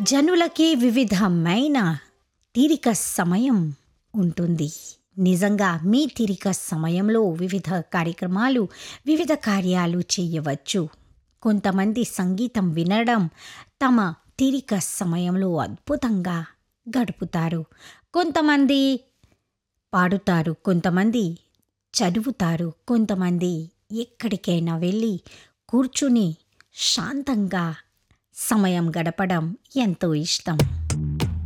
జనులకి వివిధమైన తీరిక సమయం ఉంటుంది నిజంగా మీ తీరిక సమయంలో వివిధ కార్యక్రమాలు వివిధ కార్యాలు చేయవచ్చు కొంతమంది సంగీతం వినడం తమ తీరిక సమయంలో అద్భుతంగా గడుపుతారు కొంతమంది పాడుతారు కొంతమంది చదువుతారు కొంతమంది ఎక్కడికైనా వెళ్ళి కూర్చుని శాంతంగా సమయం గడపడం ఎంతో ఇష్టం